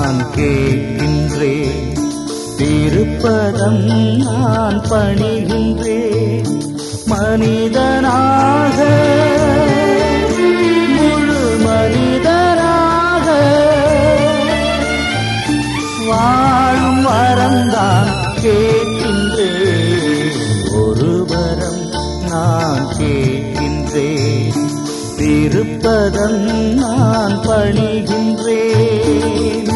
நான் கேட்கின்றேன் திருப்பதம் நான் பணிகின்றேன் மனிதனாக முழு மனிதராக வாழும் வரம்தான் கேட்கின்றேன் ஒரு வரம் நான் கேட்கின்றேன் திருப்பதம் நான் பணிகின்றேன்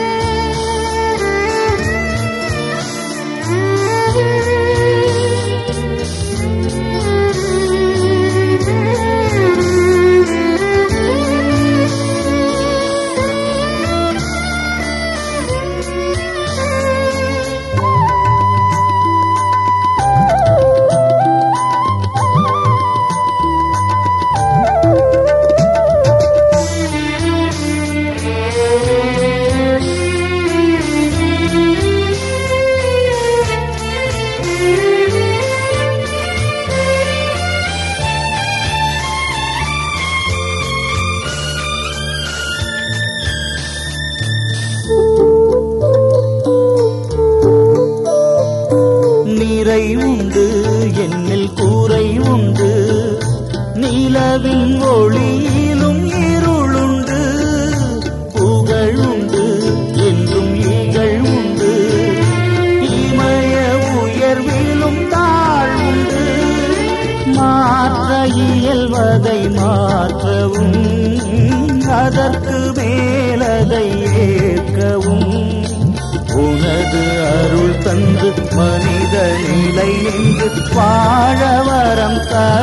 நீரை உண்டு என்னில் கூரை உண்டு நிலவின் ஒளியிலும் இருளுண்டு புகழ் உண்டு என்றும் ஈகள் உண்டு இமய உயர்விலும் தாழ்வுண்டு மாற்ற இயல்வதை மாற்றவும் அதற்கு மேலதை ஏற்கவும் உனது அருள் தந்து மனித நிலை என்று வாழ வரம்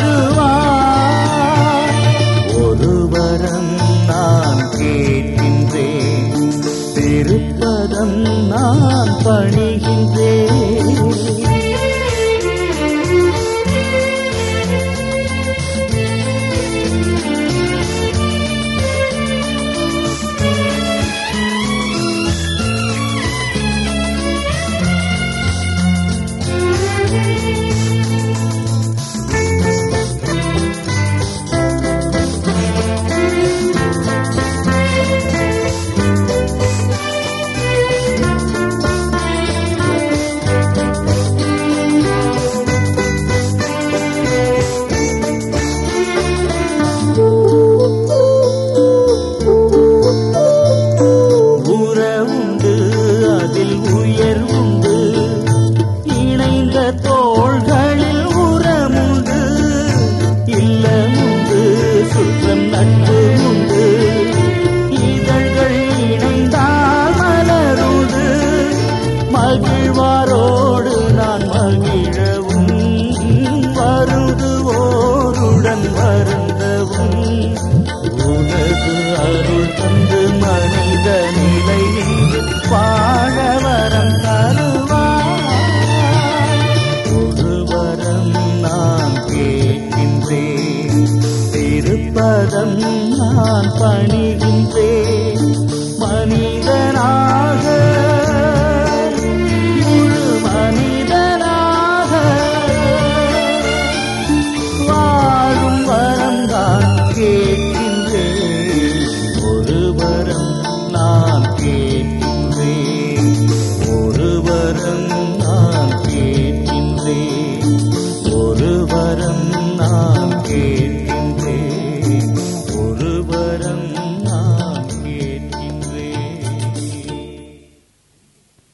தருவார் ஒரு வரம் நான் கேட்கின்றேன் திருப்பதம் நான் பணிகின்றேன் உறவுண்டு அதில் உயர் உண்டு இணைந்த தோள்களில் உரமுண்டு இல்லமுண்டு சுற்றம் நட்பு உண்டு இதழ்கள் இணைந்தால் மலருண்டு மகிழ்வாரோடு நான் மகிழவும் வருதுவோருடன் வருந்தவும் உனது அருள் தந்து மனித நிலை நின்று வாழ வரம் தருவார் ஒரு வரம் நான் கேட்கின்றேன் திருப்பதம் நான் பணிகின்றேன்